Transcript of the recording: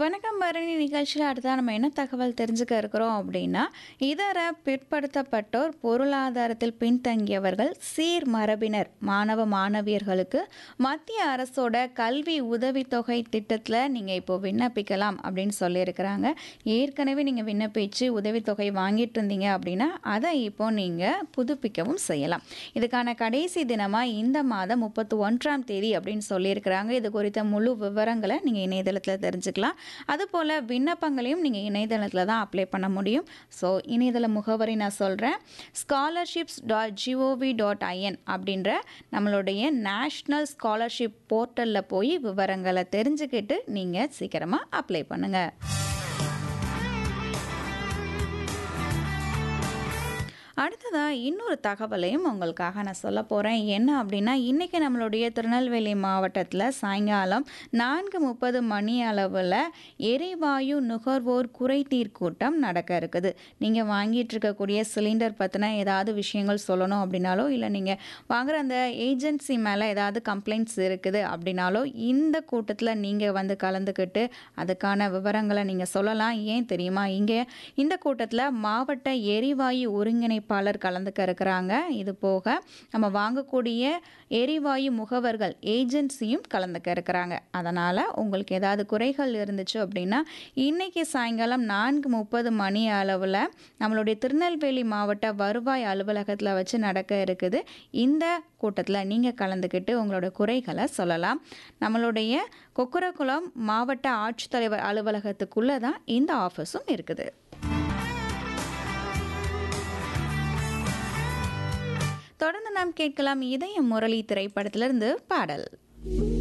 வணக்கம் பரணி நிகழ்ச்சியில் அடுத்தா நம்ம என்ன தகவல் தெரிஞ்சுக்க இருக்கிறோம் அப்படின்னா இதர பிற்படுத்தப்பட்டோர் பொருளாதாரத்தில் பின்தங்கியவர்கள் சீர் மரபினர் மாணவ மாணவியர்களுக்கு மத்திய அரசோட கல்வி உதவித்தொகை திட்டத்தில் நீங்கள் இப்போ விண்ணப்பிக்கலாம் அப்படின்னு சொல்லியிருக்கிறாங்க ஏற்கனவே நீங்கள் விண்ணப்பிச்சு உதவித்தொகை வாங்கிட்டு இருந்தீங்க அப்படின்னா அதை இப்போ நீங்கள் புதுப்பிக்கவும் செய்யலாம் இதுக்கான கடைசி தினமாக இந்த மாதம் முப்பத்தி ஒன்றாம் தேதி அப்படின்னு சொல்லியிருக்கிறாங்க இது குறித்த முழு விவரங்களை நீங்கள் இணையதளத்தில் தெரிஞ்சுக்கலாம் அதுபோல் விண்ணப்பங்களையும் நீங்கள் இணையதளத்தில் தான் அப்ளை பண்ண முடியும் ஸோ இணையதள முகவரி நான் சொல்கிறேன் scholarships dot GOV dot IN அப்படின்ற நம்மளுடைய நேஷ்னல் ஸ்காலர்ஷிப் போர்ட்டலில் போய் விவரங்களை தெரிஞ்சுக்கிட்டு நீங்கள் சீக்கிரமாக அப்ளை பண்ணுங்கள் அடுத்ததாக இன்னொரு தகவலையும் உங்களுக்காக நான் சொல்ல போகிறேன் என்ன அப்படின்னா இன்றைக்கி நம்மளுடைய திருநெல்வேலி மாவட்டத்தில் சாயங்காலம் நான்கு முப்பது மணி அளவில் எரிவாயு நுகர்வோர் குறைதீர் கூட்டம் நடக்க இருக்குது நீங்கள் வாங்கிட்டு இருக்கக்கூடிய சிலிண்டர் பற்றின ஏதாவது விஷயங்கள் சொல்லணும் அப்படின்னாலோ இல்லை நீங்கள் வாங்குற அந்த ஏஜென்சி மேலே ஏதாவது கம்ப்ளைண்ட்ஸ் இருக்குது அப்படின்னாலோ இந்த கூட்டத்தில் நீங்கள் வந்து கலந்துக்கிட்டு அதுக்கான விவரங்களை நீங்கள் சொல்லலாம் ஏன் தெரியுமா இங்கே இந்த கூட்டத்தில் மாவட்ட எரிவாயு ஒருங்கிணைப்பாளர் கலந்துக்க இருக்கிறாங்க இது போக நம்ம வாங்கக்கூடிய எரிவாயு முகவர்கள் ஏஜென்சியும் கலந்துக்க இருக்கிறாங்க அதனால் உங்களுக்கு ஏதாவது குறைகள் இருந்துச்சு அப்படின்னா இன்னைக்கு சாயங்காலம் நான்கு முப்பது மணி அளவில் நம்மளுடைய திருநெல்வேலி மாவட்ட வருவாய் அலுவலகத்தில் வச்சு நடக்க இருக்குது இந்த கூட்டத்தில் நீங்கள் கலந்துக்கிட்டு உங்களோட குறைகளை சொல்லலாம் நம்மளுடைய கொக்குரகுளம் மாவட்ட ஆட்சித்தலைவர் அலுவலகத்துக்குள்ளே தான் இந்த ஆஃபீஸும் இருக்குது தொடர்ந்து நாம் கேட்கலாம் இதய முரளி திரைப்படத்திலிருந்து பாடல்